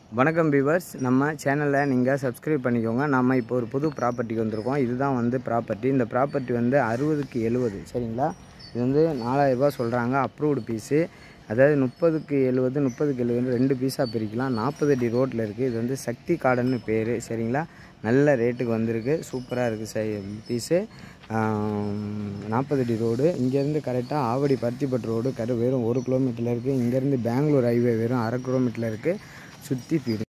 வணக்கம் வியூவர்ஸ் நம்ம சேனலை நீங்கள் சப்ஸ்கிரைப் பண்ணிக்கோங்க நம்ம இப்போ ஒரு புது ப்ராப்பர்ட்டிக்கு வந்திருக்கோம் இதுதான் வந்து ப்ராப்பர்ட்டி இந்த ப்ராப்பர்ட்டி வந்து அறுபதுக்கு எழுபது சரிங்களா இது வந்து நாலாயிரரூபா சொல்கிறாங்க அப்ரூவ்டு பீஸு அதாவது முப்பதுக்கு எழுபது முப்பதுக்கு எழுபது ரெண்டு பீஸாக பிரிக்கலாம் நாற்பது அடி ரோட்டில் இருக்குது இது வந்து சக்தி கார்டன்னு பேர் சரிங்களா நல்ல ரேட்டுக்கு வந்திருக்கு சூப்பராக இருக்குது சை பீஸு நாற்பது அடி ரோடு இங்கேருந்து கரெக்டாக ஆவடி பருத்திப்பட்டு ரோடு கரு வெறும் ஒரு கிலோமீட்டரில் இருக்குது இங்கேருந்து பெங்களூர் ஹைவே வெறும் அரை கிலோமீட்டரில் இருக்குது சுற்றி வீடு